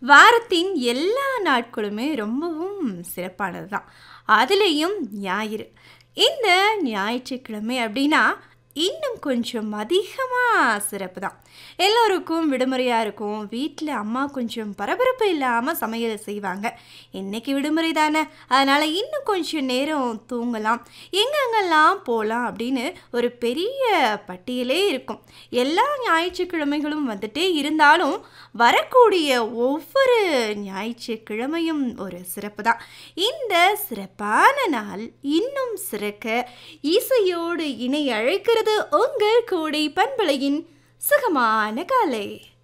வாரத்தின் எல்லா நாட்களுமே ரொம்பவும் சிறப்பானது தான் அதுலேயும் ஞாயிறு இந்த ஞாயிற்றுக்கிழமை அப்படின்னா இன்னும் கொஞ்சம் அதிகமாக சிறப்பு தான் எல்லோருக்கும் விடுமுறையாக இருக்கும் வீட்டில் அம்மா கொஞ்சம் பரபரப்பு இல்லாமல் சமையல் செய்வாங்க இன்னைக்கு விடுமுறை தானே அதனால் இன்னும் கொஞ்சம் நேரம் தூங்கலாம் எங்கெங்கெல்லாம் போகலாம் அப்படின்னு ஒரு பெரிய பட்டியலே இருக்கும் எல்லா ஞாயிற்றுக்கிழமைகளும் வந்துட்டே இருந்தாலும் வரக்கூடிய ஒவ்வொரு ஞாயிற்றுக்கிழமையும் ஒரு சிறப்பு தான் இந்த சிறப்பான நாள் இன்னும் சிறக்க இசையோடு இணை அழைக்கிறது உங்கள் கோடை பண்பலையின் சுகமான காலை